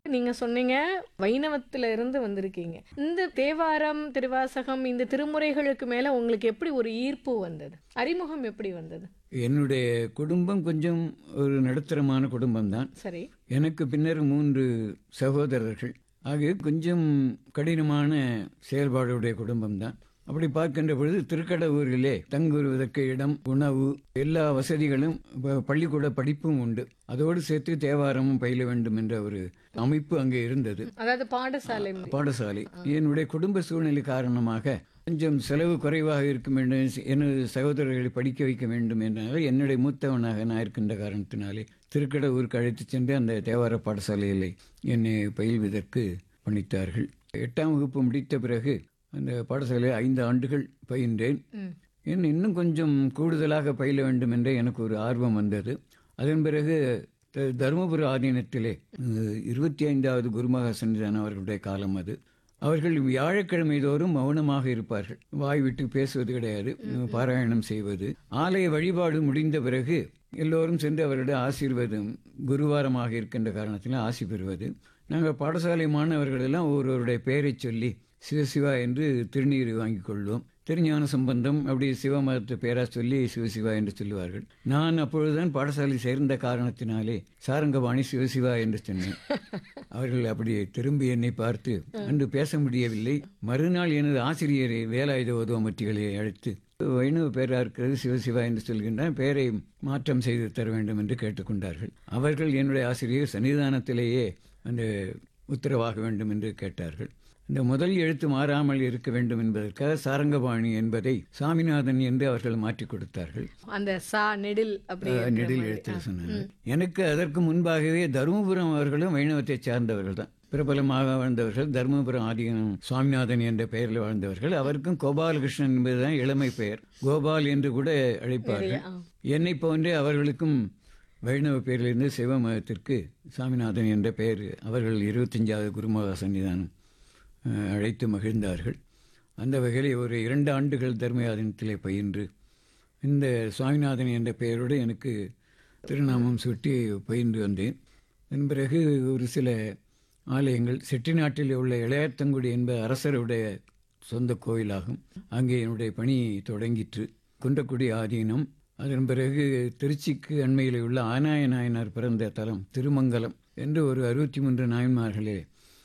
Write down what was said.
நீங்க சொன்னீங்க வைணவத்துல இருந்து வந்திருக்கீங்க இந்த தேவாரம் திருவாசகம் இந்த திருமுறைகளுக்கு மேல உங்களுக்கு எப்படி ஒரு ஈர்ப்பு வந்தது அறிமுகம் எப்படி வந்தது என்னுடைய குடும்பம் கொஞ்சம் ஒரு நடுத்தரமான குடும்பம்தான் சரி எனக்கு பின்னர் மூன்று சகோதரர்கள் ஆகிய கொஞ்சம் கடினமான செயல்பாடுடைய குடும்பம்தான் அப்படி பார்க்கின்ற பொழுது திருக்கடவூரிலே தங்குவதற்கு இடம் உணவு எல்லா வசதிகளும் ப- பள்ளிக்கூட படிப்பும் உண்டு அதோடு சேர்த்து தேவாரமும் பயில வேண்டும் என்ற ஒரு அமைப்பு அங்கே இருந்தது அதாவது பாடசாலை பாடசாலை என்னுடைய குடும்ப சூழ்நிலை காரணமாக கொஞ்சம் செலவு குறைவாக இருக்கும் என்று எனது சகோதரர்களை படிக்க வைக்க வேண்டும் என்றால் என்னுடைய மூத்தவனாக நான் இருக்கின்ற காரணத்தினாலே திருக்கடவுருக்கு அழைத்துச் சென்று அந்த தேவார பாடசாலையிலே என்னை பயில்வதற்கு பணித்தார்கள் எட்டாம் வகுப்பு முடித்த பிறகு அந்த பாடசாலையில் ஐந்து ஆண்டுகள் பயின்றேன் ம். என் இன்னும் கொஞ்சம் கூடுதலாக பயில வேண்டும் என்ற எனக்கு ஒரு ஆர்வம் வந்தது அதன் பிறகு த- தருமபுர ஆதீனத்திலே அஹ், இருபத்தி ஐந்தாவது குருமகா சன்னிதானம் அவர்களுடைய காலம் அது அவர்கள் வியாழக்கிழமை தோறும் மௌனமாக இருப்பார்கள் வாய் விட்டு பேசுவது கிடையாது பாராயணம் செய்வது ஆலய வழிபாடு முடிந்த பிறகு எல்லோரும் சென்று அவருடைய ஆசீர்வாதம் குருவாரமாக இருக்கின்ற காரணத்தில் ஆசி பெறுவது நாங்கள் பாடசாலை மாணவர்கள் எல்லாம் ஒருவருடைய பெயரை சொல்லி சிவசிவா என்று திருநீர் வாங்கிக் கொள்வோம் திருஞான சம்பந்தம் அப்படி சிவமதத்தை பேரா சொல்லி சிவசிவா என்று சொல்லுவார்கள் நான் அப்பொழுதுதான் பாடசாலை சேர்ந்த காரணத்தினாலே சாரங்கபாணி சிவசிவா என்று சொன்னேன் அவர்கள் அப்படி திரும்பி என்னை பார்த்து அன்று பேச முடியவில்லை மறுநாள் எனது ஆசிரியரை வேலாயுத உதவமற்றிகளை அழைத்து வைணவ பேரா இருக்கிறது சிவசிவா என்று சொல்கின்றான் பெயரை மாற்றம் செய்து தர வேண்டும் என்று கேட்டுக்கொண்டார்கள் அவர்கள் என்னுடைய ஆசிரியர் சன்னிதானத்திலேயே அந்த உத்தரவாக வேண்டும் என்று கேட்டார்கள் இந்த முதல் எழுத்து மாறாமல் இருக்க வேண்டும் என்பதற்காக சாரங்கபாணி என்பதை சாமிநாதன் என்று அவர்கள் மாற்றிக் கொடுத்தார்கள் அந்த சா நெடில் அப்படி அஹ், நெடில் எழுத்தில் சொன்னாங்க எனக்கு அதற்கு முன்பாகவே தருமபுரம் அவர்களும் வைணவத்தை சார்ந்தவர்கள் தான் பிரபலமாக வாழ்ந்தவர்கள் தருமபுரம் ஆதீனம் சுவாமிநாதன் என்ற பெயரில் வாழ்ந்தவர்கள் அவருக்கும் கோபாலகிருஷ்ணன் என்பதுதான் இளமை பெயர் கோபால் என்று கூட அழைப்பார்கள் ஆ. என்னை போன்றே அவர்களுக்கும் வைணவ பெயரிலிருந்து சிவ மதத்திற்கு சாமிநாதன் என்ற பெயர் அவர்கள் இருபத்தஞ்சாவது குருமகா சன்னிதானம் அஹ், அழைத்து மகிழ்ந்தார்கள் அந்த வகையில் ஒரு இரண்டு ஆண்டுகள் தர்மயாதனத்திலே பயின்று இந்த சுவாமிநாதன் என்ற பெயரோடு எனக்கு திருநாமம் சுட்டி பயின்று வந்தேன் அதன் பிறகு ஒரு சில ஆலயங்கள் செட்டிநாட்டில் உள்ள இளையாத்தங்குடி என்ப அரசருடைய சொந்த கோயிலாகும் அங்கே என்னுடைய பணி தொடங்கிற்று குன்றக்குடி ஆதீனம் அதன் பிறகு திருச்சிக்கு அண்மையில் உள்ள ஆனாய நாயனார் பிறந்த தலம் திருமங்கலம் என்று ஒரு அறுபத்தி மூன்று நாயன்மார்களே